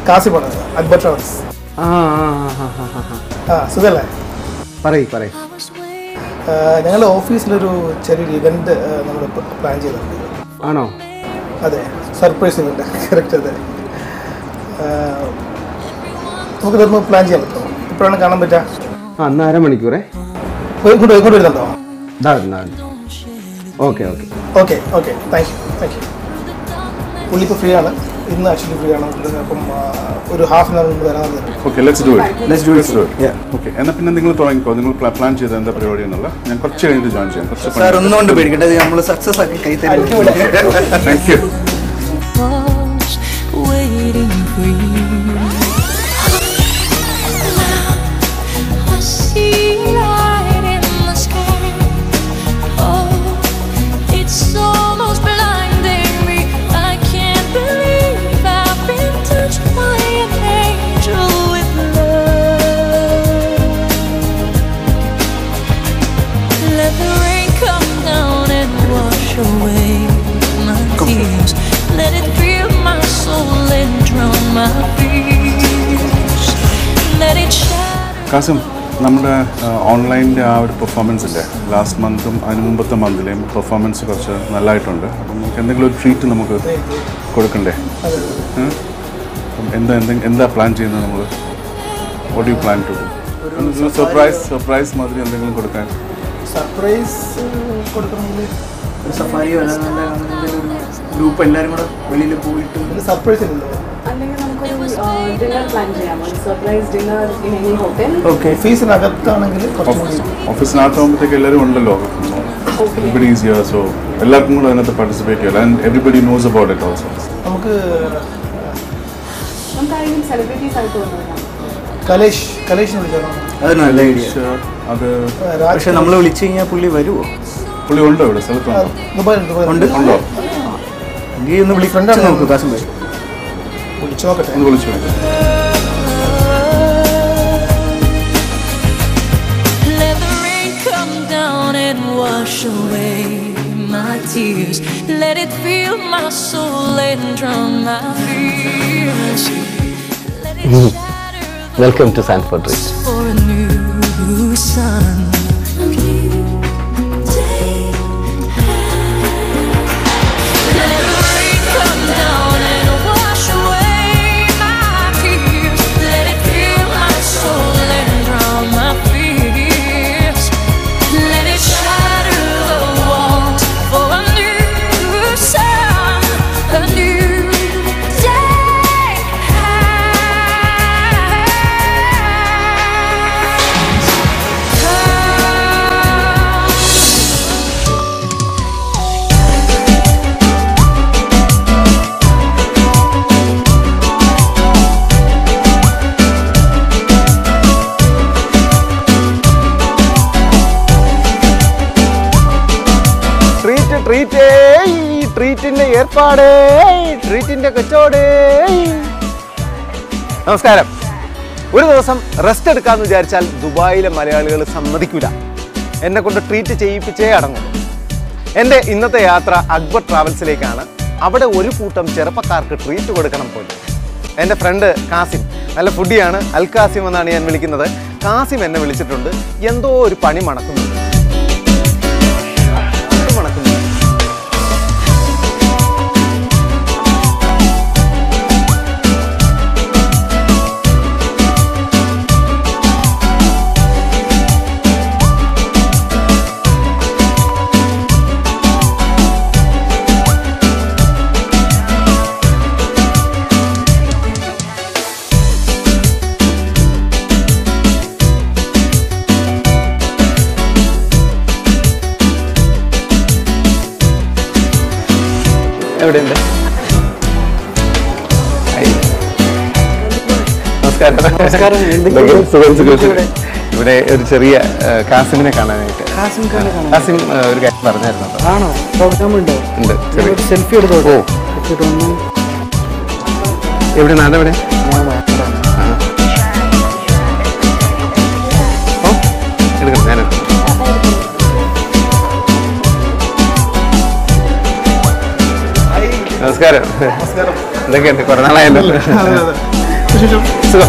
കാസിമാണ് Akbar travels ആ ആ ആ, ആ, ആ, ആ. ആ സുഖല്ലേ പറയ് പറയ് ഞങ്ങളുടെ ഓഫീസിലൊരു ചെറിയൊരു ഇവൻറ്റ് നമ്മൾ പ്ലാൻ ചെയ്തിട്ടുണ്ട് ആണോ അതെ സർപ്രൈസ് ഇവൻ്റ് കറക്റ്റ് അതെ ആ, നമുക്കിതൊന്ന് പ്ലാൻ ചെയ്യാൻ പറ്റുമോ ഇപ്പോഴാണ് കാണാൻ പറ്റുക ആ എന്നാ അരമണിക്കൂറേ ഇങ്ങോട്ട് ഇങ്ങോട്ട് വരുന്നുണ്ടോ ഇതാ ഇതാ okay okay okay okay thank you thank you പുള്ളി ഇപ്പോൾ ഫ്രീ ആണ് ഇന്ന് ആക്ച്വലി ഫ്രീ ആണ് അപ്പം ആ, ഒരു ഹാഫ് ആൻ അവർ മുമ്പ് വരാമെന്ന് പറഞ്ഞു okay let's do it let's do it okay എന്നാൽ പിന്നെ നിങ്ങൾ തുടങ്ങിക്കോ നിങ്ങൾ പ്ലാൻ ചെയ്ത എന്താ പരിപാടി എന്നുള്ള ഞാൻ കുറച്ച് കഴിഞ്ഞിട്ട് ജോയിൻ ചെയ്യാം കുറച്ച് സാർ ഒന്നും കൊണ്ട് പേടിക്കട്ടെ നമ്മൾ സക്സസ് ആക്കി കൈ തരും thank you was waiting for you. I see light in the sky. Oh, it's almost blinding me. I can't believe I've been touched by an angel with love. Let the rain come down and wash away my tears. Let it fill my soul and drown my fears. Let it shatter. കാസം നമ്മുടെ ഓൺലൈനിൻ്റെ ആ ഒരു performance ഇല്ലേ last മന്തും അതിന് മുമ്പത്തെ മന്തിലെയും performance കുറച്ച് നല്ലതായിട്ടുണ്ട് അപ്പം നമുക്ക് എന്തെങ്കിലും ഒരു ട്രീറ്റ് നമുക്ക് കൊടുക്കണ്ടേ ഉം? അപ്പം എന്താ എന്തെങ്കിലും എന്താ പ്ലാൻ ചെയ്യുന്നത് നമ്മൾ what you plan to do surprise surprise മാതിരി എന്തെങ്കിലും കൊടുക്കാൻ സർപ്രൈസ് കൊടുക്കണമെങ്കിൽ സഫാരി വരാൻ നല്ല എന്തെങ്കിലും ഒരു ഗ്രൂപ്പ് എല്ലാവരും കൂടെ വെളിയിൽ പോയിട്ട് ഇതിൽ സർപ്രൈസ് ഇല്ലല്ലോ അല്ലെങ്കിൽ നമുക്കൊരു ഡിന്നർ പ്ലാൻ ചെയ്യാം ഒരു surprise dinner in any hotel okay ഓഫീസിനകത്താണെങ്കിൽ കുറച്ചും കൂടി ഓഫീസിനകത്താകുമ്പോഴത്തേക്ക് എല്ലാവരും ഉണ്ടല്ലോ എവറിബഡി ഈസ് ഹിയർ സോ എല്ലാവർക്കും കൂടെ അതിനകത്ത് പാർട്ടിസിപ്പേറ്റ് ചെയ്യാം and everybody knows about it also നമുക്ക് നമുക്ക് ആരെങ്കിലും സെലിബ്രിറ്റീസ് ആയിട്ട് കൊണ്ടുവരാം കലേഷ് കലേഷിനെ വിളിച്ചാലോ അത് നല്ല ഐഡിയ അത് പക്ഷെ നമ്മൾ വിളിച്ചു കഴിഞ്ഞാൽ പുള്ളി വരുമോ പുള്ളി ഉണ്ടോ ഇവിടെ സ്ഥലത്തുണ്ടോ ദുബായ് ദുബായ് ഉണ്ട് ഉണ്ടോ എങ്കിൽ ഒന്ന് വിളിക്കണ്ട നോക്ക് കാശം വരും വിളിച്ചു നോക്കട്ടെ ഒന്ന് വിളിച്ചു നോക്കാം Let the rain come down and wash away my tears. Let it fill my soul and drown my fears. Let it shatter the welcome to Sanford reach for a new sun. A new day. Let the rain come down and wash away my tears. Let it fill my soul and drown my fears. Let it shatter the walls for a new sun, a new day. Treat treat ട്രീറ്റിന്റെ ഏർപ്പാട് ട്രീറ്റിന്റെ കച്ചവട നമസ്കാരം ഒരു ദിവസം rest എടുക്കാന്ന് വിചാരിച്ചാൽ ദുബായിലെ മലയാളികൾ സമ്മതിക്കൂല എന്നെ കൊണ്ട് ട്രീറ്റ് ചെയ്യിപ്പിച്ചേ അടങ്ങും എൻ്റെ ഇന്നത്തെ യാത്ര അക്ബർ ട്രാവൽസിലേക്കാണ് അവിടെ ഒരു കൂട്ടം ചെറുപ്പക്കാർക്ക് ട്രീറ്റ് കൊടുക്കണം പോലും എൻ്റെ ഫ്രണ്ട് കാസിം നല്ല ഫുഡിയാണ് അൽ കാസിം എന്നാണ് ഞാൻ വിളിക്കുന്നത് കാസിം എന്നെ വിളിച്ചിട്ടുണ്ട് എന്തോ ഒരു പണി മണക്കുന്നുണ്ട് മണക്കുന്നുണ്ട് എവിടെയുണ്ട് ഹായ്. നമസ്കാരം നമസ്കാരം. സുഖം, സുഖം, സുഖം, സുഖം. ഇവിടെ ഒരു ചെറിയ ആ, കാസിമിനെ കാണാനായിട്ട് കാസിം ഖാനെ കാണാൻ കാസിം ആ, ഒരു കാര്യം പറഞ്ഞായിരുന്നു കേട്ടോ. ആണോ പ്രോഗ്രാം ഉണ്ടോ ഉണ്ട് ചെറിയ സെൽഫി എടുത്തോട്ടോ ഓ. എടുത്തിട്ടൊന്നും എവിടെ നാടെവിടെ ഓ എടുക്കണം ഞാൻ നമസ്കാരം നമസ്കാരം എന്തൊക്കെയുണ്ട് കുറെ നാളായല്ലോ വിശേഷം സുഖം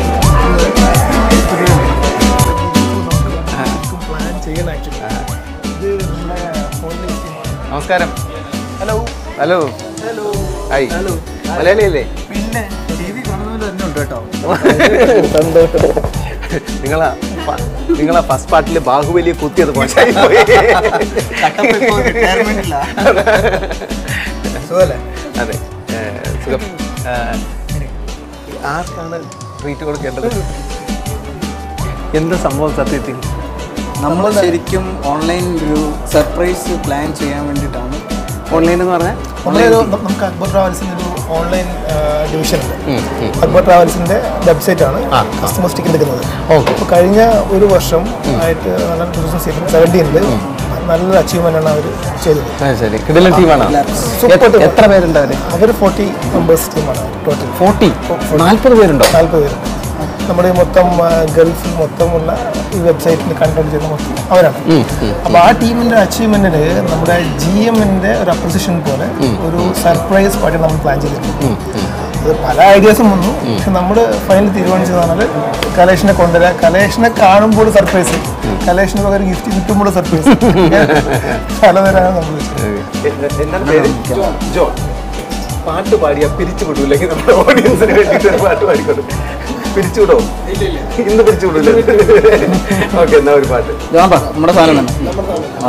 പ്ലാൻ ചെയ്യണം ആക്ച്വലി ഇത് നമ്മുടെ ഫോണിൽ നമസ്കാരം ഹലോ ഹലോ ഹലോ ഹായ് മലയാളിയല്ലേ പിന്നെ ടി വി കാണുന്നതിൽ തന്നെ ഉണ്ട് കേട്ടോ സന്തോഷം നിങ്ങളാ ഫ- നിങ്ങളാ ഫസ്റ്റ് പാർട്ടിൽ ബാഹുബലിയെ കുത്തിയത് മോശമായി പോയി റിട്ടയർമെന്റില്ല സുഖല്ലേ അതെ ഏ, സുഖം ഏ, ആർക്കാണ് ട്രീറ്റ് കൊടുക്കേണ്ടത് എന്താ സംഭവം സത്യത്തിൽ നമ്മൾ ശരിക്കും ഓൺലൈൻ ഒരു സർപ്രൈസ് പ്ലാൻ ചെയ്യാൻ വേണ്ടിയിട്ടാണ് ഓൺലൈൻ എന്ന് പറഞ്ഞാൽ നമ്മളൊരു നമുക്ക് അക്ബർ ട്രാവൽസിൻ്റെ ഒരു ഓൺലൈൻ ഡിവിഷൻ ഉണ്ട് അക്ബർ ട്രാവൽസിൻ്റെ വെബ്സൈറ്റ് ആണ് കസ്റ്റമർ സ്റ്റിക്ക് എടുക്കുന്നത് അപ്പോൾ കഴിഞ്ഞ ഒരു വർഷം ആയിട്ട് നല്ല ടൂ തൗസൻഡ് സെവൻറ്റീനിൽ നല്ലൊരു അച്ചീവ്മെൻ്റ് ആണ് അവർ ചെയ്തത് ശരി കിടിലൻ ടീമാണോ Super team. എത്ര പേരുണ്ട് അവര് അവർ ഫോർട്ടി മെമ്പേഴ്സ് ടീമാണ് ടോട്ടൽ ഫോർട്ടി നാല്പത് പേരുണ്ടോ നാൽപ്പത് പേരുണ്ട് നമ്മുടെ ഈ മൊത്തം ആ, ഗൾഫിൽ മൊത്തമുള്ള ഈ വെബ്സൈറ്റിൽ കൺട്രോൾ ചെയ്യുന്ന മൊത്തം അവരാണ് അപ്പോൾ ആ ടീമിന്റെ അച്ചീവ്മെന്റിന് നമ്മുടെ ജി എമ്മിന്റെ ഒരു അപ്രിസിയേഷൻ പോലെ ഒരു സർപ്രൈസ് പാർട്ടി നമ്മൾ പ്ലാൻ ചെയ്തിട്ടുണ്ട് അത് പല ഐഡിയാസും വന്നു പക്ഷെ നമ്മൾ ഫൈനൽ തീരുമാനിച്ചത് പറഞ്ഞാൽ കലേഷിനെ കൊണ്ടുവരിക കലേഷിനെ കാണുമ്പോൾ സർപ്രൈസ് കലേഷിന് പകരം ഗിഫ്റ്റ് കിട്ടുമ്പോൾ സർപ്രൈസ് പലതരമാണ് നമ്മൾ വെച്ചത് എന്താണ് പേര് ജോ പാട്ട് പാടിയാ പിരിച്ചു വിടൂല്ലെങ്കിൽ നമ്മുടെ ഓഡിയൻസിന് വേണ്ടിയിട്ട് ഒരു പാട്ട് പാടിക്കോട്ടെ പിരിച്ചു വിടോ ഇന്ന് പിരിച്ചു വിടൂല ഓക്കെ എന്നാ ഒരു പാട്ട് ഇതാണ്ടാ നമ്മുടെ സാധനം തന്നെ ആ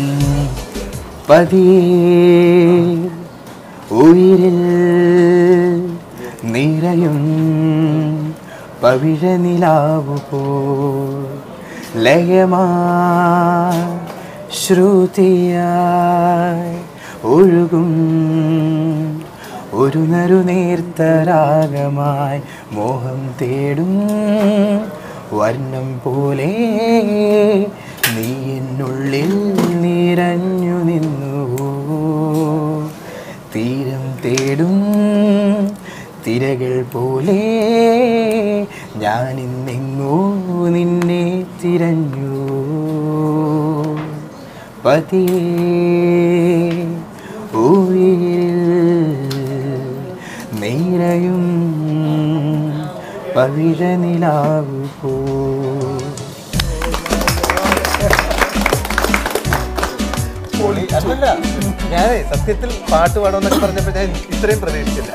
ഉയിരിൽ നിറയും പവിഴ നിലാവു പോ ലയമാ ശ്രുതിയായി ഒഴുകും ഒരു നരു നേർത്തരാഗമായി മോഹം തേടും വർണ്ണം പോലെ നീ എന്നുള്ളിൽ നിറഞ്ഞു നിന്നു തീരം തേടും തിരകൾ പോലെ ഞാൻ ഇന്നെങ്ങോ നിന്നെ തിരഞ്ഞു പതിയേ ഉയിരിൽ നീരയും പവിഴ നിലാവു പോ അല്ലല്ല ഞാനേ സത്യത്തിൽ പാട്ട് പാടുമെന്നൊക്കെ പറഞ്ഞപ്പോ ഞാൻ ഇത്രയും പ്രതീക്ഷിച്ചില്ല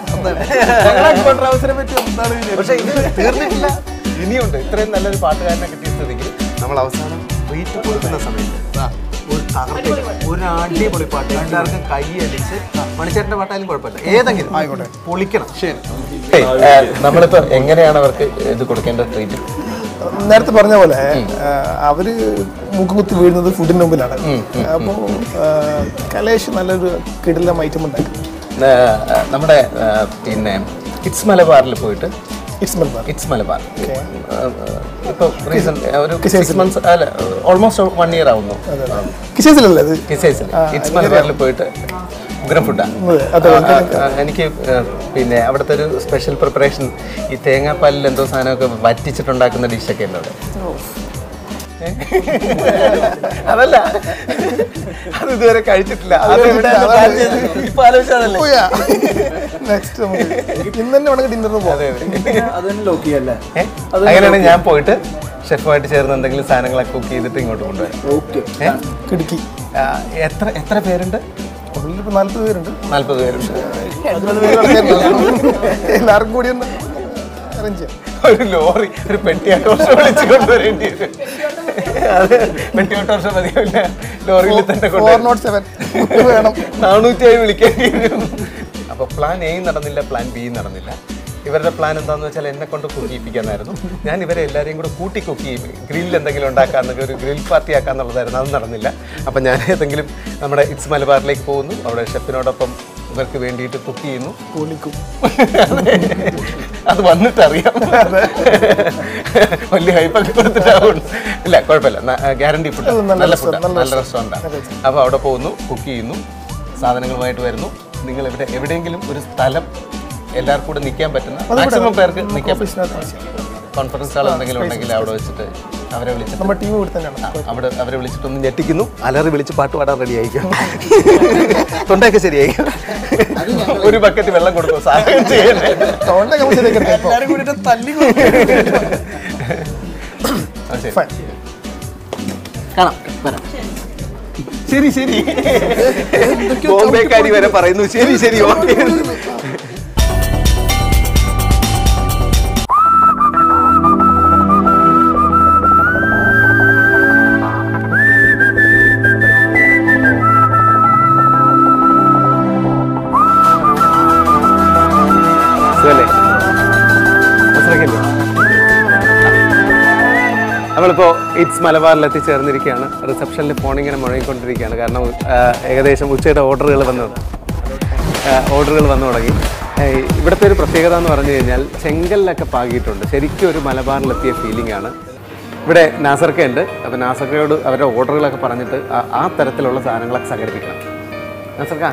പക്ഷെ ഇത് തീർന്നിട്ടില്ല ഇനിയുണ്ട് ഇത്രയും നല്ലൊരു പാട്ടുകാരനെ കിട്ടിയ സ്ഥിതിക്ക് നമ്മൾ അവസാനം ട്രീറ്റ് കൊടുക്കുന്ന സമയത്ത് ദാ ഒരു തകർത്തില്ല ഒരു അടിപൊളി പാട്ട് എല്ലാവർക്കും കൈ അടിച്ച് മണിച്ചേട്ടന്റെ പാട്ടായാലും കുഴപ്പമില്ല ഏതെങ്കിലും ആയിക്കോട്ടെ പൊളിക്കണം ശരി നമ്മളിപ്പോ എങ്ങനെയാണ് അവർക്ക് ഇത് കൊടുക്കേണ്ട ട്രീറ്റ് നേരത്തെ പറഞ്ഞ പോലെ ആ, അവര് മുക്കുകുത്തി വീഴുന്നത് ഫുഡിന്റെ മുമ്പിലാണ് അപ്പോൾ കലേഷ് നല്ലൊരു കിടിലം ഐറ്റം ഉണ്ടാക്കി നമ്മുടെ ആ, പിന്നെ കിഡ്സ് മലബാറിൽ പോയിട്ട് it's Malabar it's Malabar Okay. ഇപ്പൊ റീസെന്റ് ഒരു Kisses സിക്സ് മന്ത്സ് അല്ല ഓൾമോസ്റ്റ് വൺ ഇയർ ആവുന്നു കിസേസിലല്ലേ ഇത് കിസൈസിൽ ഇറ്റ്സ് മലബാറിൽ പോയിട്ട് ഉഗ്രം ഫുഡാണ് അതെ, എനിക്ക് ആ, പിന്നെ അവിടുത്തെ ഒരു സ്പെഷ്യൽ പ്രിപ്പറേഷൻ ഈ തേങ്ങാപ്പാലിൽ എന്തോ സാധനമൊക്കെ വറ്റിച്ചിട്ടുണ്ടാക്കുന്ന ഡിഷൊക്കെ ഉണ്ട് അവിടെ ഏ? അതല്ല അത് ഇതുവരെ കഴിച്ചിട്ടില്ല അത് എവിടെയാണ് plan ചെയ്തത്? ഇപ്പൊ ആലോചിച്ചതല്ലേ നെക്സ്റ്റ് നമുക്ക് ഇന്ന് തന്നെ വേണമെങ്കിൽ ഡിന്നറിന് പോകാം അതെ അതെ അത് തന്നെ ലോക്ക് ചെയ്യല്ലേ ഏ? അങ്ങനെയാണെങ്കിൽ ഞാൻ പോയിട്ട് ഷെഫുമായിട്ട് ചേർന്ന് എന്തെങ്കിലും സാധനങ്ങളൊക്കെ കുക്ക് ചെയ്തിട്ട് ഇങ്ങോട്ട് കൊണ്ടുവരാം ഓക്കെ ഏ? കിടുക്കി ആ, എത്ര എത്ര പേരുണ്ട് ഉള്ളിലിപ്പോൾ നാൽപ്പത് പേരുണ്ട് നാല്പത് പേരുണ്ട് എൺപത് പേര് ആൾക്കാരുണ്ട്. എല്ലാവർക്കും കൂടി ഒന്ന് അറേഞ്ച് ചെയ്യാം ഒരു ലോറി ഒരു പെട്ടി ഓട്ടോറിക്ഷ വിളിച്ച് കൊണ്ടുവരേണ്ടി വരും അത് പെട്ടി ഓട്ടോറിക്ഷ മതിയാവില്ല ലോറിയിൽ തന്നെ ഫോർ കൊണ്ടുവരും നോട്ട് സെവൻ വേണം നാനൂറ്റിയായി വിളിക്കേണ്ടി വരും അപ്പൊ പ്ലാൻ എ നടന്നില്ല പ്ലാൻ ബി നടന്നില്ല ഇവരുടെ പ്ലാൻ എന്താന്ന് വെച്ചാൽ എന്നെ കൊണ്ട് കുക്ക് ചെയ്യിപ്പിക്കാനായിരുന്നു ഞാൻ ഇവരെ എല്ലാവരെയും കൂടെ കൂട്ടി കുക്ക് ചെയ്യും ഗ്രില്ല് എന്തെങ്കിലും ഉണ്ടാക്കാന്നൊക്കെ ഒരു ഗ്രിൽ പാർട്ടി ആക്കാന്നുള്ളതായിരുന്നു അത് നടന്നില്ല അപ്പം ഞാൻ ഏതെങ്കിലും നമ്മുടെ ഇറ്റ്സ് മലബാറിലേക്ക് പോകുന്നു അവിടെ ഷെഫിനോടൊപ്പം ഇവർക്ക് വേണ്ടിയിട്ട് കുക്ക് ചെയ്യുന്നു പൊളിക്കും അത് വന്നിട്ടറിയാം വലിയ ഹൈപ്പൊക്കെ കൊടുത്തിട്ടാവും ഇല്ല കുഴപ്പമില്ല ഗ്യാരണ്ടി ഫുഡ് അത് നല്ല നല്ല restaurant, ഫുഡ് നല്ല നല്ല restaurant. റെസ്റ്റോറൻറ്റാണ് അപ്പോൾ അവിടെ പോകുന്നു കുക്ക് ചെയ്യുന്നു സാധനങ്ങളുമായിട്ട് വരുന്നു നിങ്ങൾ എവിടെ എവിടെയെങ്കിലും ഒരു സ്ഥലം എല്ലാവർക്കും കൂടെ നിൽക്കാൻ പറ്റുന്ന മാക്സിമം പേർക്ക് നിൽക്കാൻ പറ്റും കോൺഫറൻസ് ഹാൾ എന്തെങ്കിലും ഉണ്ടെങ്കിൽ അവിടെ വെച്ചിട്ട് അവരെ വിളിച്ചിട്ട് നമ്മുടെ ടീം ഇവിടെ തന്നെയാണ് അവിടെ അവരെ വിളിച്ചിട്ടൊന്ന് ഞെട്ടിക്കുന്നു അലറി വിളിച്ച് പാട്ട് പാടാൻ റെഡി ആയിരിക്കും തൊണ്ടയൊക്കെ ശരിയായിരിക്കും ഒരു ബക്കറ്റ് വെള്ളം കൊടുക്കും സഹായം ചെയ്യണേ തൊണ്ട നമ്മൾ ശരിയാക്കി എടുക്കാം ആ, ശരി. Fine. കാണാം വരാം ശരി ശരി ബോംബെക്കാരി വരെ പറയുന്നു ശരി ശരി ഓക്കെ സുഖല്ലേ മനസ്സിലാക്കിയല്ലോ നമ്മളിപ്പോൾ ഇറ്റ്സ് മലബാറിൽ എത്തിച്ചേർന്നിരിക്കുകയാണ് റിസപ്ഷനിൽ ഫോണിങ്ങനെ മുഴങ്ങിക്കൊണ്ടിരിക്കുകയാണ് കാരണം ആ, ഏകദേശം ഉച്ചയുടെ ഓർഡറുകൾ വന്നു ഓർഡറുകൾ വന്നു തുടങ്ങി ഏ, ഇവിടുത്തെ ഒരു പ്രത്യേകത എന്ന് പറഞ്ഞു കഴിഞ്ഞാൽ ചെങ്കലിലൊക്കെ പാകിയിട്ടുണ്ട് ശരിക്കും ഒരു മലബാറിലെത്തിയ ഫീലിംഗ് ആണ് ഇവിടെ നാസർക്ക ഉണ്ട് അപ്പോൾ നാസർക്കയോട് അവരുടെ ഓർഡറുകളൊക്കെ പറഞ്ഞിട്ട് ആ- ആ തരത്തിലുള്ള സാധനങ്ങളൊക്കെ സംഘടിപ്പിക്കണം നാസർക്ക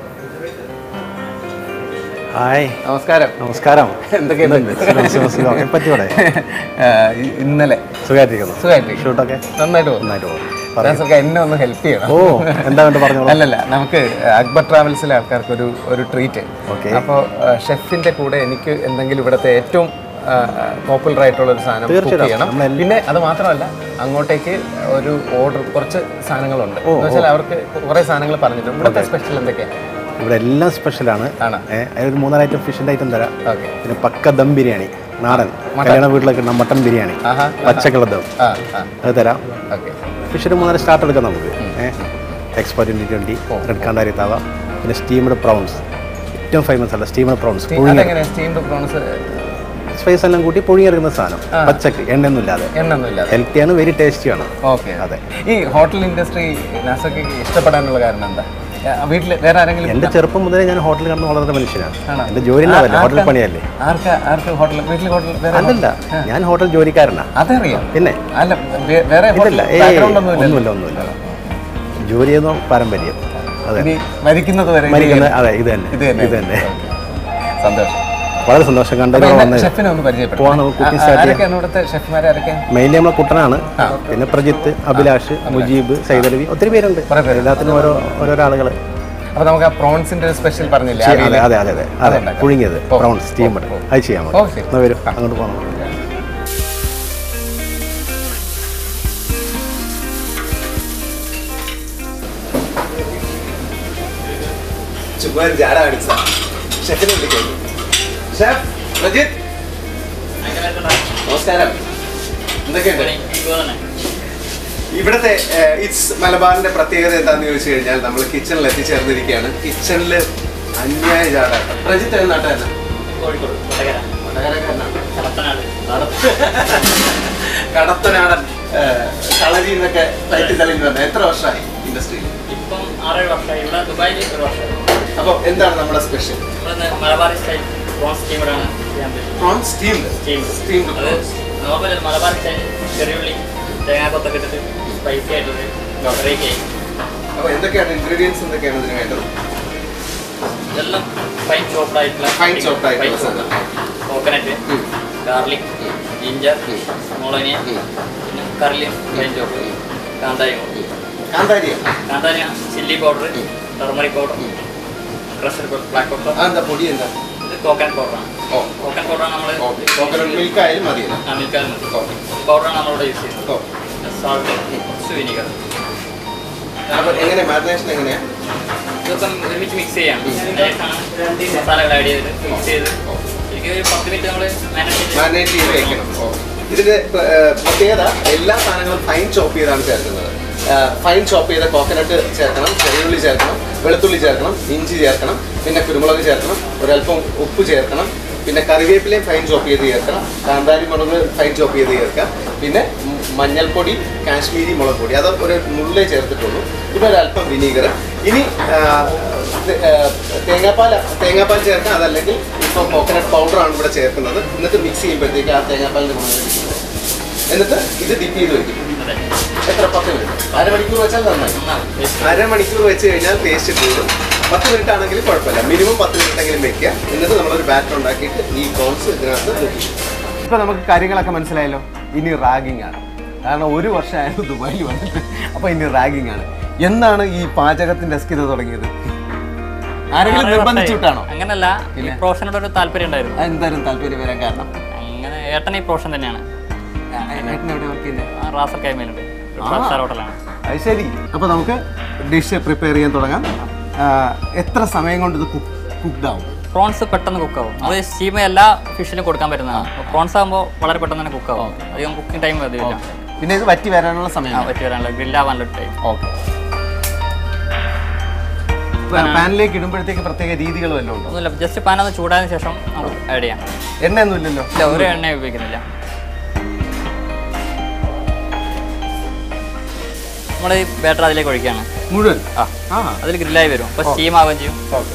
ഹായ് നമസ്കാരം നമസ്കാരം എന്തൊക്കെയുണ്ട് പറ്റിയോടെ ആ, ഇ- ഇന്നലെ സുഖമായിട്ടിരിക്കുന്നു സുഖമായിട്ട് ഷൂട്ടൊക്കെ നന്നായിട്ട് പോകുന്നു നന്നായിട്ട് പോകും നാസർക്ക എന്നെ ഒന്ന് ഹെൽപ്പ് ചെയ്യണം ഓ എന്താ വേണ്ട പറഞ്ഞോളൂ അല്ലല്ല നമുക്ക് അക്ബർ ട്രാവൽസിലെ ആൾക്കാർക്ക് ഒരു ഒരു ട്രീറ്റ് Okay. അപ്പോൾ ഷെഫിന്റെ കൂടെ എനിക്ക് എന്തെങ്കിലും ഇവിടുത്തെ ഏറ്റവും പോപ്പുലർ ആയിട്ടുള്ള ഒരു സാധനം cook തീർച്ചയായിട്ടും. ചെയ്യണം നമ്മളെല്ലാം- പിന്നെ അത് മാത്രമല്ല അങ്ങോട്ടേക്ക് ഒരു ഓർഡർ കുറച്ച് സാധനങ്ങളുണ്ട് എന്ന് വെച്ചാൽ അവർക്ക് കുറേ സാധനങ്ങൾ പറഞ്ഞിട്ടുണ്ട് ഇവിടുത്തെ സ്പെഷ്യൽ എന്തൊക്കെയാണ് ഇവിടെ എല്ലാം സ്പെഷ്യലാണ് ആണ്. ഏഹ് അതിലൊരു മൂന്നാല് ഐറ്റം ഫിഷിൻ്റെ ഐറ്റം തരാം ഓക്കെ പിന്നെ പക്ക ദം ബിരിയാണി നാടൻ കല്യാണ വീട്ടിലൊക്കെ ഉണ്ടാവും മട്ടൻ ബിരിയാണി ആഹാ പച്ചക്കള ദം ആ ആ അത് തരാം ഓക്കെ ഫിഷിന് മൂന്നാല് സ്റ്റാർട്ട് എടുക്കാം നമുക്ക് ഏഹ് എക്സ്പോ ട്വൻറ്റി ട്വൻറ്റി റെഡ് കാണ്ടാരി താവ പിന്നെ സ്റ്റീംഡ് പ്രോൺസ് ഏറ്റവും ഫേമസ് അല്ല സ്റ്റീംഡ് പ്രോൺസ് പുഴുങ്ങി അതെങ്ങനെ സ്റ്റീംഡ് പ്രോൺസ് സ്പൈസ് എല്ലാം കൂട്ടി പുഴുങ്ങിയെടുക്കുന്ന സാധനം പച്ചക്ക് എണ്ണയൊന്നും ഇല്ലാതെ എണ്ണൊന്നുമില്ലാതെ ഹെൽത്തിയാണ് വെരി ടേസ്റ്റിയാണ് ഓക്കെ അതെ ഈ ഹോട്ടൽ ഇൻഡസ്ട്രി നാസർക്ക് ഇഷ്ടപ്പെടാനുള്ള കാരണം എന്താ വീട്ടിൽ വേറെ ആരെങ്കിലും എൻ്റെ ചെറുപ്പം മുതലേ ഞാൻ ഹോട്ടലിൽ കിടന്ന് വളർന്ന മനുഷ്യനാണ് ആണോ? എൻ്റെ ജോലി ആ- ഉണ്ടാവില്ല ഹോട്ടൽ ആർക്കാ- പണിയല്ലേ ആർക്കാ ആർക്ക് ഹോട്ടൽ വീട്ടിൽ ഹോട്ടൽ വേറെ അല്ലല്ല ഞാൻ ഹോട്ടൽ ജോലിക്കാരനാണ് അതറിയാം പിന്നെ അല്ല വേ- വേറെ ഹോട്ടൽ ഇല്ല ഏയ് ബാക്ക്ഗ്രൗണ്ട് ഒന്നുമില്ല ഒന്നുമില്ല ഒന്നുമില്ല ജോലി ചെയ്യുന്ന പാരമ്പര്യം അതെ ഇനി മരിക്കുന്നത് വരെ ഇത് മരിക്കുന്ന ചെയ്യണം. അതെ ഇത് തന്നെ ഇത് തന്നെ ഇത് തന്നെ സന്തോഷം വളരെ സന്തോഷം അപ്പൊ കണ്ടതിന് എന്നെ വന്നത് ഷെഫിനെ ഒന്ന് പരിചയപ്പെടും പോവാം, നമുക്ക് cooking start ചെയ്യാം. ആരൊക്കെയാണ് ഇവിടുത്തെ ഷെഫ്മാരെ ആരൊക്കെ മെയിൻലി നമ്മളെ കുട്ടനാണ് പിന്നെ പ്രജിത്ത് അഭിലാഷ് മുജീബ് സൈതലവി ഒത്തിരി പേരുണ്ട് കുറേ പേരുണ്ട്. എല്ലാത്തിനും ഓരോ ഓരോരോ ആളുകൾ അപ്പൊ നമുക്ക് ആ പ്രോൺസിന്റെ ഒരു സ്പെഷ്യൽ പറഞ്ഞില്ലേ അതെ അവിയല്? അതെ അതെ അതെ അതെ അതുണ്ടാക്കാം. പുഴുങ്ങിയത് ഓ, ബ്രൗൺ സ്റ്റീം ഓ, ഓ. അത് ചെയ്യാം ഓ, നമുക്ക്. ശരി. എന്നാ വരും അങ്ങോട്ട് പോകണം ചുമ്മാ ഒരു ജാട കാണിച്ച ഷെഫിനെ വിളിക്കാം ഷെഫ് പ്രജിത്ത് നമസ്കാരം എന്തൊക്കെയുണ്ട് ഇവിടുത്തെ ഇറ്റ്സ് മലബാറിന്റെ പ്രത്യേകത എന്താന്ന് ചോദിച്ചു കഴിഞ്ഞാൽ നമ്മൾ കിച്ചണിൽ എത്തിച്ചേർന്നിരിക്കുകയാണ് കിച്ചണിൽ അന്യായ ജാടാണ് പ്രജിത്ത് എന്ന നാട്ടുകാരനാണ് കടത്തനാടൻ കളരി എന്നൊക്കെ ഫ്ലൈറ്റ് തെളിഞ്ഞു വന്നത് എത്ര വർഷമായി ഇൻഡസ്ട്രിയിൽ ഇപ്പം ആറേഴ് വർഷമായി ഇവിടെ ദുബായിൽ ഒരു വർഷമായി അപ്പോൾ എന്താണ് നമ്മുടെ സ്പെഷ്യൽ ഇവിടെ മലബാറി സ്റ്റൈൽ പ്രോൺസ് സ്റ്റീമറാണ് ചെയ്യാൻ പറ്റും പ്രോൺ സ്റ്റീംഡ് സ്റ്റീം സ്റ്റീംഡ് അത് നോർമൽ മലബാറി സ്റ്റൈൽ ചെറിയുള്ളി തേങ്ങാക്കൊത്തൊക്കെ ഇട്ടിട്ട് സ്പൈസി ആയിട്ടത് വെറൈറ്റി ആയി അപ്പോൾ എന്തൊക്കെയാണ് ഇൻഗ്രീഡിയൻസ് എന്തൊക്കെയാണ് ഇതിന് വേണ്ടത് ഇതെല്ലാം ഫൈൻ ചോപ്ഡ് ആയിട്ടുള്ള Fine chopped ആയിട്ടുള്ള സാധനം. കോക്കനട്ട് ഗാർലിക് ജിഞ്ചർ മുളകിന് പിന്നെ കറിലും ഫൈൻ ചോപ്പ് കാന്താരി കാന്താരിയാണ് കാന്താരി chilli powder turmeric powder crusher black pepper അതെന്താ പൊടി എന്താ ഇത് കോക്കനട്ട് പൗഡറാണ് ഓ കോക്കനട്ട് പൗഡറാണ് നമ്മൾ ഓക്കെ കോക്കനട്ട് മിൽക്ക് ആയാലും മതിയല്ലോ ആ മിൽക്കാൽ മതി ഓക്കെ പൗഡറാണ് നമ്മളിവിടെ യൂസ് ചെയ്യുന്നത് ഓ സാൾട്ട് കുറച്ച് വിനീഗർ അപ്പോൾ എങ്ങനെ മാരിനേഷൻ എങ്ങനെയാ ഇതൊക്കെ ഒരുമിച്ച് മിക്സ് ചെയ്യാം അതിലേക്കാണ് മസാലകൾ ആഡ് ചെയ്തിട്ട് മിക്സ് ചെയ്ത് ശരിക്കും ഒരു പത്ത് മിനിറ്റ് നമ്മൾ മാനേജ് ചെയ്ത് മാരിനേറ്റ് ചെയ്ത് വെക്കണം ഓ ഇതിന്റെ പ്ര- ഏ, പ്രത്യേകത എല്ലാ സാധനങ്ങളും ഫൈൻ ചോപ്പ് ചെയ്താണ് ചേർക്കുന്നത് ഫൈൻ ചോപ്പ് ചെയ്ത കോക്കനട്ട് ചേർക്കണം ചെറിയുള്ളി ചേർക്കണം വെളുത്തുള്ളി ചേർക്കണം ഇഞ്ചി ചേർക്കണം പിന്നെ കുരുമുളക് ചേർക്കണം ഒരല്പം ഉപ്പ് ചേർക്കണം പിന്നെ കറിവേപ്പിലയും ഫൈൻ ചോപ്പ് ചെയ്ത് ചേർക്കണം കാന്താരി മുളക് ഫൈൻ ചോപ്പ് ചെയ്ത് ചേർക്കാം പിന്നെ മ- മഞ്ഞൾപ്പൊടി കാശ്മീരി മുളക് പൊടി അത് ഒരു നുള്ളേ ചേർത്തിട്ടുള്ളൂ പിന്നെ ഒരല്പം വിനീഗർ ഇനി ആ, തെ- ആ, തേങ്ങാപ്പാൽ തേങ്ങാപ്പാൽ ചേർക്കാം അതല്ലെങ്കിൽ ഇപ്പോൾ കോക്കനട്ട് പൗഡറാണ് ഇവിടെ ചേർക്കുന്നത് എന്നിട്ട് മിക്സ് ചെയ്യുമ്പോഴത്തേക്ക് ആ തേങ്ങാപ്പാലിൻ്റെ ഗുണം ലഭിക്കുന്നത് എന്നിട്ട് ഇത് ഡിപ്പ് ചെയ്ത് വെക്കും അതെ എത്ര പത്ത് മിനിറ്റ് അരമണിക്കൂർ വെച്ചാൽ നന്നായി നന്നാവും Taste. അരമണിക്കൂർ വെച്ച് കഴിഞ്ഞാൽ ടേസ്റ്റ് കൂടും പത്ത് മിനിറ്റ് ആണെങ്കിലും കുഴപ്പമില്ല മിനിമം പത്ത് മിനിറ്റ് എങ്കിലും വെക്കുക എന്നിട്ട് നമ്മളൊരു ബാറ്റർ ഉണ്ടാക്കിയിട്ട് ഈ പ്രോൺസ് ഇതിനകത്ത് വെക്കും ഇപ്പൊ നമുക്ക് കാര്യങ്ങളൊക്കെ മനസ്സിലായല്ലോ ഇനി റാഗിങ് ആണ് കാരണം ഒരു വർഷമായിരുന്നു ദുബായിൽ വന്നിട്ട് അപ്പോൾ ഇനി റാഗിങ് ആണ് എന്നാണ് ഈ പാചകത്തിന്റെ അസ്കിത തുടങ്ങിയത് ആരെങ്കിലും നിർബന്ധിച്ചു വിട്ടാണോ അങ്ങനല്ല ഈ പ്രൊഫഷനോട് ഒരു താല്പര്യം ഉണ്ടായിരുന്നു ആ, എന്തായാലും താല്പര്യം വരാൻ കാരണം അങ്ങനെ ഏട്ടൻ ഈ പ്രൊഫഷൻ തന്നെയാണ് ആ, ഏട്ടൻ എവിടെ വർക്ക് ചെയ്യുന്നത് ആ, റാസർ കൈമേലുണ്ട് ഫൈവ് സ്റ്റാർ ഹോട്ടലാണ് അത് ശരി അപ്പോൾ നമുക്ക് ഡിഷ് പ്രിപ്പയർ ചെയ്യാൻ തുടങ്ങാം ആ, എത്ര സമയം കൊണ്ട് ഇത് കുക്ക്ഡ് ആവും പ്രോൺസ് പെട്ടെന്ന് കുക്കാവും അത് സ്റ്റീം എല്ലാ ഫിഷിലും കൊടുക്കാൻ പറ്റുന്നതാണ് പ്രോൺസ് ആകുമ്പോൾ വളരെ പെട്ടെന്ന് തന്നെ കുക്കാവും അധികം കുക്കിംഗ് ടൈം അതില്ല പിന്നെ ഇത് വറ്റി വരാനുള്ള ആ സമയം പറ്റി വരാനുള്ള ഗ്രില്ലാവാനുള്ള ടൈം ഓക്കെ പാനിലേക്ക് ഇടുമ്പോഴത്തേക്ക് പ്രത്യേക രീതികൾ വല്ലതും ഉണ്ടോ ഒന്നുമില്ല ജസ്റ്റ് പാൻ ഒന്ന് ചൂടായതിനു ശേഷം നമുക്ക് ആഡ് ചെയ്യാം എണ്ണയൊന്നും ഇല്ലല്ലോ ഇല്ല ഒരു എണ്ണ ഉപയോഗിക്കുന്നില്ല നമ്മൾ ഈ ബാറ്റർ അതിലേക്ക് ഒഴിക്കുകയാണ് മുഴുവൻ ആ ആ അതിൽ ഗ്രില്ലായി വരും അപ്പോൾ സ്റ്റീം ആവുകയും ചെയ്യും ഓക്കെ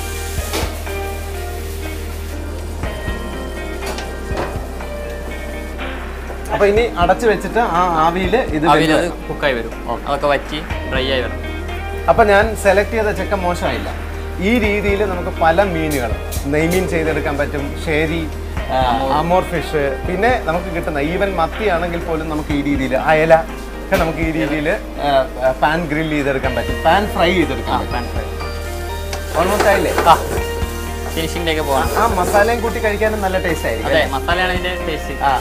അപ്പൊ ഇനി അടച്ചു വെച്ചിട്ട് ആ ആവിയിൽ ഇത് ആവിയിൽ വെന്ത് അത് കുക്കായി വരും അതൊക്കെ വറ്റി ഡ്രൈ ആയി വരും അപ്പൊ ഞാൻ സെലക്ട് ചെയ്ത ചെക്ക മോശമായില്ല ഈ രീതിയിൽ നമുക്ക് പല മീനുകൾ നെയ്മീൻ ചെയ്തെടുക്കാൻ പറ്റും ഷേരി അമോർ ഫിഷ് പിന്നെ നമുക്ക് കിട്ടുന്ന ഈവൻ മത്തി ആണെങ്കിൽ പോലും നമുക്ക് ഈ രീതിയിൽ അയല ഒക്കെ നമുക്ക് ഈ രീതിയിൽ പാൻ ഗ്രിൽ ചെയ്തെടുക്കാൻ പറ്റും പാൻ ഫ്രൈ ചെയ്തെടുക്കാൻ ആ പറ്റും പാൻ ഫ്രൈ ഓൾമോസ്റ്റ് ആയില്ലേ ആ ഫിനിഷിങ്ങിലേക്ക് പോകാം ആ മസാലയും കൂട്ടി കഴിക്കാനും നല്ല ടേസ്റ്റ് ആയിരിക്കും അതെ മസാലയാണ് ഇതിന്റെ ടേസ്റ്റ് ആ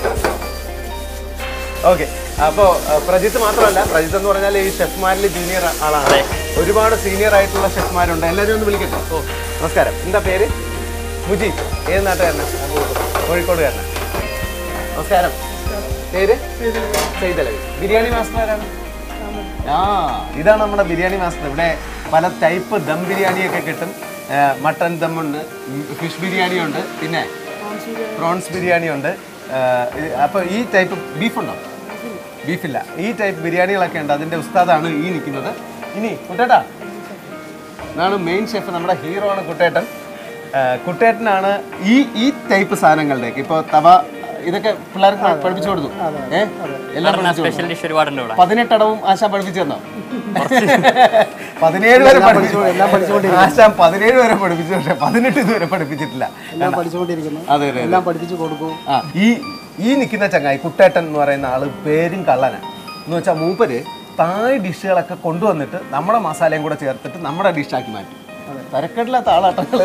ഓക്കെ അപ്പോൾ പ്രജിത്ത് മാത്രമല്ല പ്രജിത്ത് എന്ന് പറഞ്ഞാൽ ഈ ഷെഫ്മാരിൽ ജൂനിയർ ആളാണ് അതെ. ഒരുപാട് സീനിയർ ആയിട്ടുള്ള ഷെഫ്മാരുണ്ട് എല്ലാവരും ഒന്ന് വിളിക്കട്ടെ ഓ നമസ്കാരം എന്താ പേര് മുജീബ് ഏത് നാട്ടുകാരനാണ് കോഴിക്കോടുകാരനാണ് നമസ്കാരം പേര് ചെയ്തലവി ബിരിയാണി മാസ്റ്റർ ആരാണ് ആ ഇതാണ് നമ്മുടെ ബിരിയാണി മാസ്റ്റർ ഇവിടെ പല ടൈപ്പ് ദം ബിരിയാണിയൊക്കെ കിട്ടും മട്ടൺ ദം ഉണ്ട് ഫിഷ് ബിരിയാണി ഉണ്ട് പിന്നെ പ്രോൺസ് ബിരിയാണി ഉണ്ട് അപ്പോൾ ഈ ടൈപ്പ് ബീഫ് ഉണ്ടോ ബീഫില്ല ഈ ടൈപ്പ് ബിരിയാണികളൊക്കെ ഉണ്ട് അതിൻ്റെ ഉസ്താദാണ് ഈ നിൽക്കുന്നത് ഇനി കുട്ടേട്ടാ ഇതാണ് മെയിൻ ഷെഫ് നമ്മുടെ ഹീറോ ആണ് കുട്ടേട്ടൻ ആ, കുട്ടേട്ടനാണ് ഈ ഈ ടൈപ്പ് സാധനങ്ങളുടെയൊക്കെ ഇപ്പോൾ തവ ഇതൊക്കെ പിള്ളേർക്ക് പഠിപ്പിച്ചു കൊടുത്തു ഏഹ് എല്ലാം പഠിപ്പിച്ചു കൊടുത്തു സ്പെഷ്യൽ ഡിഷ് ഒരുപാടുണ്ട് ഇവിടെ പതിനെട്ടടവും ആശാൻ പഠിപ്പിച്ചു തന്നോ പതിനേഴ് വരെ പഠിപ്പിച്ചു ആശാൻ പതിനേഴ് വരെ പഠിപ്പിച്ചു പക്ഷെ പതിനെട്ട് ഇതുവരെ പഠിപ്പിച്ചിട്ടില്ല എല്ലാം പഠിച്ചുകൊണ്ടിരിക്കുന്നു അതെ അതെ എല്ലാം പഠിപ്പിച്ചു കൊടുക്കും ആ ഈ ഈ നിൽക്കുന്ന ചങ്ങായി കുട്ടേട്ടൻ എന്ന് പറയുന്ന ആള് പേരും കള്ളനാണ് എന്ന് വെച്ചാൽ മൂപ്പര് തായ് ഡിഷുകളൊക്കെ കൊണ്ടുവന്നിട്ട് നമ്മുടെ മസാലയും കൂടെ ചേർത്തിട്ട് നമ്മുടെ ഡിഷാക്കി മാറ്റും തരക്കേടില്ലാത്ത ആളാട്ടങ്ങള്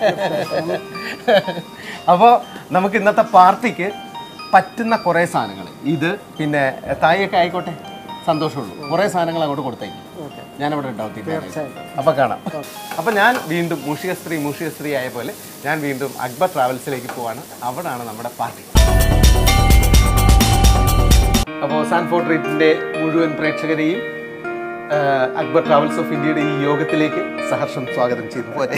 അപ്പോൾ നമുക്ക് ഇന്നത്തെ പാർട്ടിക്ക് പറ്റുന്ന കുറേ സാധനങ്ങൾ ഇത് പിന്നെ തായൊക്കെ ആയിക്കോട്ടെ സന്തോഷമുള്ളൂ കുറേ സാധനങ്ങൾ അങ്ങോട്ട് കൊടുത്തേക്കും ഞാനവിടെ ഉണ്ടാവും തീർച്ചയായും അപ്പോൾ കാണാം അപ്പോൾ ഞാൻ വീണ്ടും മൂഷിക സ്ത്രീ മൂഷിക സ്ത്രീ ആയ പോലെ ഞാൻ വീണ്ടും അക്ബർ ട്രാവൽസിലേക്ക് പോവാണ് അവിടാണ് നമ്മുടെ പാർട്ടി അപ്പോൾ സാൻഫോർട്ട് റേറ്റിൻ്റെ മുഴുവൻ പ്രേക്ഷകരെയും ആ, അക്ബർ ട്രാവൽസ് ഓഫ് ഇന്ത്യയുടെ ഈ യോഗത്തിലേക്ക് സഹർഷം സ്വാഗതം ചെയ്തു പോലെ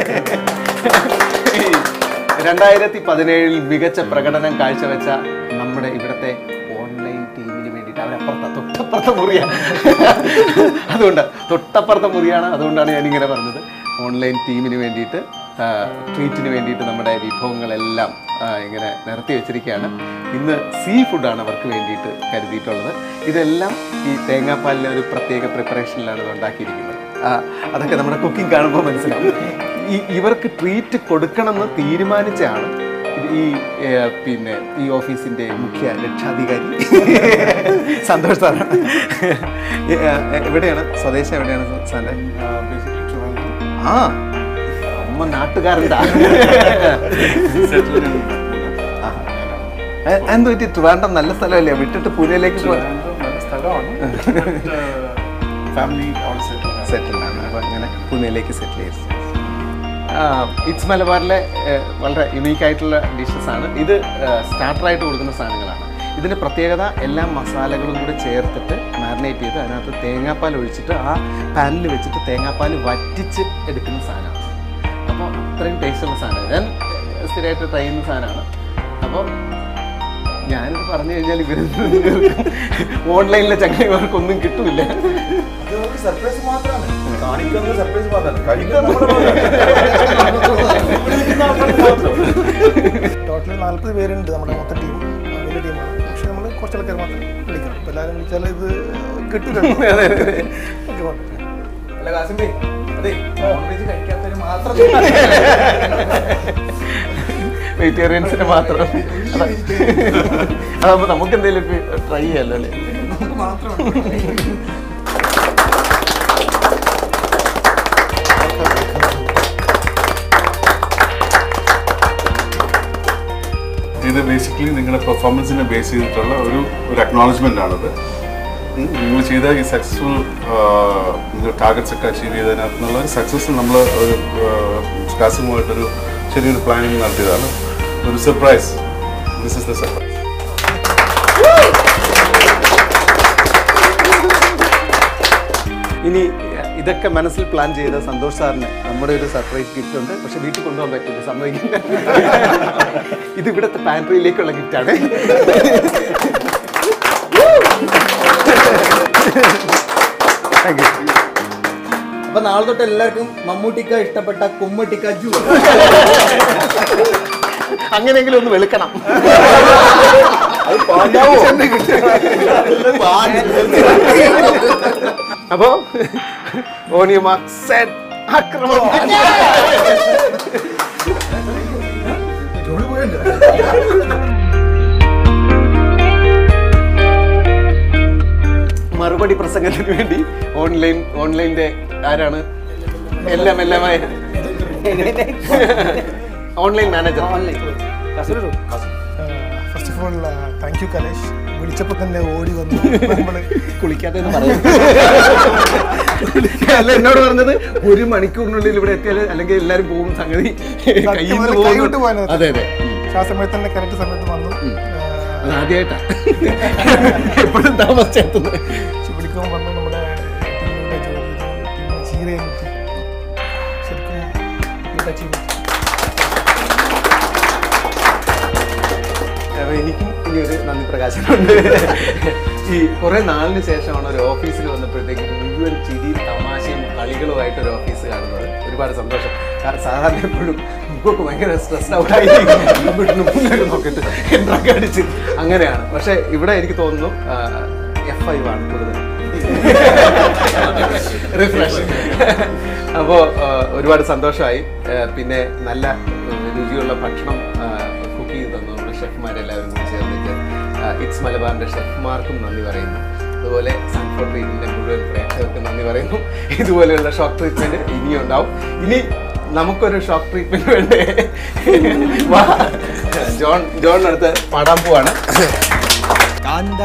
രണ്ടായിരത്തി പതിനേഴിൽ മികച്ച പ്രകടനം കാഴ്ചവെച്ച നമ്മുടെ ഇവിടുത്തെ ഓൺലൈൻ ടീമിന് വേണ്ടിയിട്ട് അവരപ്പുറത്ത തൊട്ടപ്പുറത്തെ മുറിയാണ് അതുകൊണ്ട് തൊട്ടപ്പുറത്തെ മുറിയാണ് അതുകൊണ്ടാണ് ഞാനിങ്ങനെ പറഞ്ഞത് ഓൺലൈൻ ടീമിന് വേണ്ടിയിട്ട് ട്രീറ്റിന് വേണ്ടിയിട്ട് നമ്മുടെ വിഭവങ്ങളെല്ലാം ആ, ഇങ്ങനെ നിരത്തി വെച്ചിരിക്കുകയാണ് ഇന്ന് സീ ഫുഡാണ് അവർക്ക് വേണ്ടിയിട്ട് കരുതിയിട്ടുള്ളത് ഇതെല്ലാം ഈ തേങ്ങാപ്പാലിലെ ഒരു പ്രത്യേക പ്രിപ്പറേഷനിലാണ് ഇത് ഉണ്ടാക്കിയിരിക്കുന്നത് ആ, അതൊക്കെ നമ്മുടെ കുക്കിംഗ് കാണുമ്പോൾ മനസ്സിലാവും ഈ ഇവർക്ക് ട്രീറ്റ് കൊടുക്കണമെന്ന് തീരുമാനിച്ചാണ് ഇത് ഈ ഏ, പിന്നെ ഈ ഓഫീസിന്റെ മുഖ്യ രക്ഷാധികാരി സന്തോഷ് സാറാണ് ഏ, ഏ, എവിടെയാണ് സ്വദേശം എവിടെയാണ് സാറിന്റെ ആ അമ്മ നാട്ടുകാരൻ്റെ എന്ത് പറ്റി ട്രിവാൻഡം നല്ല സ്ഥലമല്ലേ വിട്ടിട്ട് പൂനെയിലേക്ക് പോകാൻ സെറ്റിൽ ആണ് അപ്പോൾ അങ്ങനെ പൂനെയിലേക്ക് സെറ്റിൽ ചെയ്തു ഇറ്റ്സ് മലബാറിലെ ഏഹ്, വളരെ യുണീക്ക് ആയിട്ടുള്ള ഡിഷസ് ആണ് ഇത് സ്റ്റാർട്ടറായിട്ട് കൊടുക്കുന്ന സാധനങ്ങളാണ് ഇതിൻ്റെ പ്രത്യേകത എല്ലാ മസാലകളും കൂടെ ചേർത്തിട്ട് മാരിനേറ്റ് ചെയ്ത് അതിനകത്ത് തേങ്ങാപ്പാൽ ഒഴിച്ചിട്ട് ആ പാനിൽ വെച്ചിട്ട് തേങ്ങാപ്പാൽ വറ്റിച്ച് എടുക്കുന്ന സാധനമാണ് അപ്പോൾ അത്രയും ടേസ്റ്റുള്ള സാധനമാണ് ഞാൻ ഏഹ്, സ്ഥിരമായിട്ട് ട്രൈ ചെയ്യുന്ന സാധനമാണ് അപ്പോൾ ഞാനിത് പറഞ്ഞു കഴിഞ്ഞാൽ ഇവർ ഓൺലൈനിലെ ചങ്ങന്മാർക്കൊന്നും കിട്ടൂല സർപ്രൈസ് മാത്രമാണ് കാണിക്കുന്നത് സർപ്രൈസ് മാത്രമാണ് ടോട്ടൽ നാൽപ്പത് പേരുണ്ട് നമ്മുടെ മൊത്തം ടീം വലിയ ടീമാണ് പക്ഷെ നമ്മൾ കുറച്ച് ആൾക്കാർ മാത്രം വിളിക്കണം അപ്പോൾ എല്ലാവരും വിളിച്ചാൽ ഇത് കിട്ടില്ല ഓക്കെ കുഴപ്പമില്ല. അല്ല കാസിംബി അതെ നോൺവെജ് കഴിക്കാത്തവര് മാത്രം വെജിറ്റേറിയൻസിന് മാത്രം അതാകുമ്പോൾ നമുക്ക് എന്തെങ്കിലും ട്രൈ ചെയ്യാമല്ലോ അല്ലേ ഇത് ബേസിക്കലി നിങ്ങളുടെ പെർഫോമൻസിനെ ബേസ് ചെയ്തിട്ടുള്ള ഒരു ഒരു അക്നോളജ്മെന്റ് ആണിത് ഉം, നിങ്ങൾ ചെയ്ത ഈ സക്സസ്ഫുൾ നിങ്ങൾ ടാർഗറ്റ്സ് ഒക്കെ അച്ചീവ് ചെയ്തതിനകത്തുനിന്നുള്ള ഒരു സക്സസ് നമ്മൾ ഒരു കാസുമായിട്ടൊരു ചെറിയൊരു പ്ലാനിങ് നടത്തിയതാണ് ഒരു surprise this is the surprise ഇനി ഇതൊക്കെ മനസ്സിൽ പ്ലാൻ ചെയ്ത സന്തോഷ് സാറിന് നമ്മുടെ ഒരു സർപ്രൈസ് ഗിഫ്റ്റ് ഉണ്ട് പക്ഷെ വീട്ടിൽ കൊണ്ടുപോകാൻ പറ്റില്ല സമ്മതിക്കില്ല ഇത് ഇവിടുത്തെ പാൻട്രിയിലേക്കുള്ള ഗിഫ്റ്റാണ് താങ്ക് യു അപ്പൊ നാളെ തൊട്ട് എല്ലാവർക്കും മമ്മൂട്ടിക്ക ഇഷ്ടപ്പെട്ട കുമ്മട്ടിക്ക ജൂ അങ്ങനെയെങ്കിലും ഒന്ന് വെളുക്കണം അപ്പോ ഓണിയമാർക്ക് സെറ്റ് ആക്രമണം മറുപടി പ്രസംഗത്തിന് വേണ്ടി ഓൺലൈൻ ഓൺലൈൻ്റെ ആരാണ് എല്ലാം എല്ലാമായ online manager first of all thank you Kalesh വിളിച്ചപ്പോൾ തന്നെ ഓടി വന്നു നമ്മൾ കുളിക്കാതെ പറയും അല്ല എന്നോട് പറഞ്ഞത് ഒരു മണിക്കൂറിനുള്ളിൽ ഇവിടെ എത്തിയാൽ അല്ലെങ്കിൽ എല്ലാരും പോകും സംഗതി കയ്യിൽ നിന്ന് കൈവിട്ട് പോകും പോകാനത് അതെ അതെ ആ സമയത്ത് തന്നെ കറക്റ്റ് സമയത്ത് വന്നു അത് ആദ്യമായിട്ടാ എപ്പോഴും താമസിച്ചെത്തുന്നത് വിളിക്കുമ്പോൾ വന്നു നമ്മുടെ ടീമിൻ്റെ ജോലി ടീമിനെ ചീരയെ നോക്കി ശരിക്കും good achievement. അപ്പൊ എനിക്കും ഇനി ഒരു നന്ദി പ്രകാശനമുണ്ട് ഈ കുറെ നാളിന് ശേഷമാണ് ഒരു ഓഫീസിൽ വന്നപ്പോഴത്തേക്കും മുഴുവൻ ചിരിയും തമാശയും കളികളുമായിട്ട് ഒരു ഓഫീസ് കാണുന്നത് ഒരുപാട് സന്തോഷം കാരണം സാധാരണ എപ്പോഴും മുഖമൊക്കെ ഭയങ്കര സ്ട്രെസ്ഡ് ഔട്ടായി മുന്നോട്ട് നോക്കിയിട്ട് എൻട്രൊക്കെ അടിച്ച് അങ്ങനെയാണ് പക്ഷെ ഇവിടെ എനിക്ക് തോന്നുന്നു എഫ് ഐ ആണ് കൂടുതൽ റിഫ്രഷ് അപ്പോൾ ഒരുപാട് സന്തോഷമായി ആ, പിന്നെ നല്ല ആ, രുചിയുള്ള ഭക്ഷണം കുക്ക് ചെയ്ത് തന്നു നമ്മുടെ ഷെഫ്മാരെല്ലാവരും കൂടി ചേർന്നിട്ട് ഇറ്റ്സ് മലബാറിൻ്റെ ഷെഫ്മാർക്കും നന്ദി പറയുന്നു അതുപോലെ സൺഫോർ ട്രീറ്റിൻ്റെ മുഴുവൻ പ്രേക്ഷകർക്കും നന്ദി പറയുന്നു ഇതുപോലെയുള്ള ഷോക്ക് ട്രീറ്റ്മെൻറ്റ് ഇനിയും ഉണ്ടാവും ഇനി നമുക്കൊരു ഷോക്ക് ട്രീറ്റ്മെൻറ്റ് വേണ്ടേ വാ ജോൺ ജോണിനടുത്ത് പാടാൻ പോവാണ് കാന്ത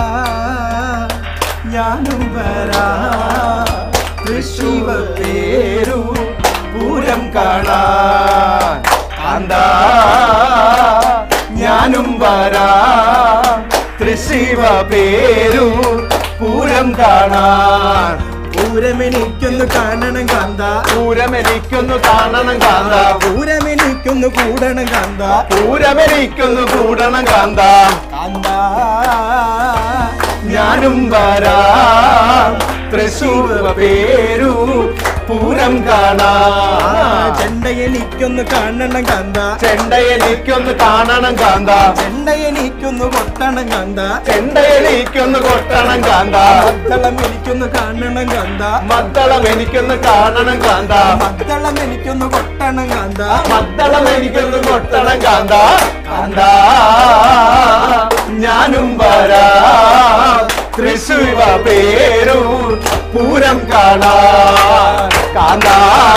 ഞാനും വരാ തൃശൂവ പേരു പൂരം കാണാൻ കാന്ത ഞാനും വരാ തൃശിവ പേരു പൂരം കാണാൻ പൂരമെനിക്കൊന്ന് കാണണം കാന്ത പൂരമെനിക്കൊന്നു കാണണം കാന്ത പൂരമെനിക്കൊന്ന് കൂടണം കാന്ത പൂരമെനിക്കൊന്നു കൂടണം കാന്ത കാന്ത ഞാനും വരാം തൃശൂർ പേരു പൂരം കാണാൻ ചെണ്ട എനിക്കൊന്ന് കാണണം കാന്ത ചെണ്ടയെനിക്കൊന്ന് കാണണം കാന്ത ചെണ്ട എനിക്കൊന്ന് കൊട്ടണം കാന്ത ചെണ്ടയെനിക്കൊന്ന് കൊട്ടണം കാന്ത മദ്ദളം എനിക്കൊന്ന് കാണണം കാന്ത മദ്ദളം എനിക്കൊന്ന് കാണണം കാന്ത മദ്ദളം എനിക്കൊന്ന് കൊട്ടണം കാന്ത മദ്ദളം എനിക്കൊന്ന് കൊട്ടണം കാന്ത കാന്ത ഞാനും വരാം തൃശൂവ പേരു പൂരം കാണാൻ കാന്ത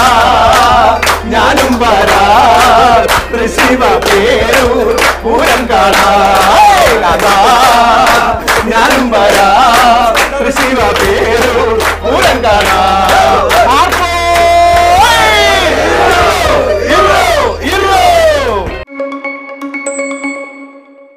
ഞാനും വരാം തൃശൂവ പേരു പൂരം കാണാൻ കാന്ത ഞാനും വരാം